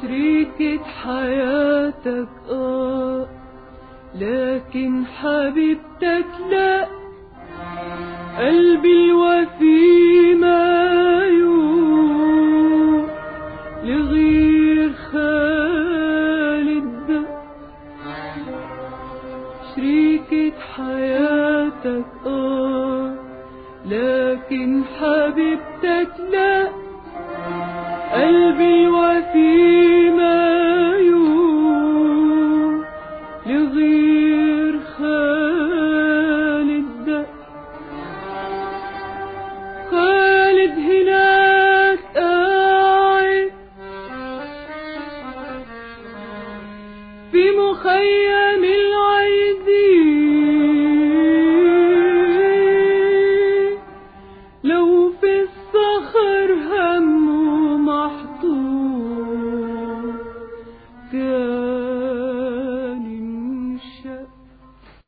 شريكة حياتك اه لكن حبيبتك لا قلبي الوفي ما يوم لغير خالد شريكة حياتك اه لكن حبيبتك لا قلبي الوفي ما يوم لغير خالد خالد هناك قاعد في مخيم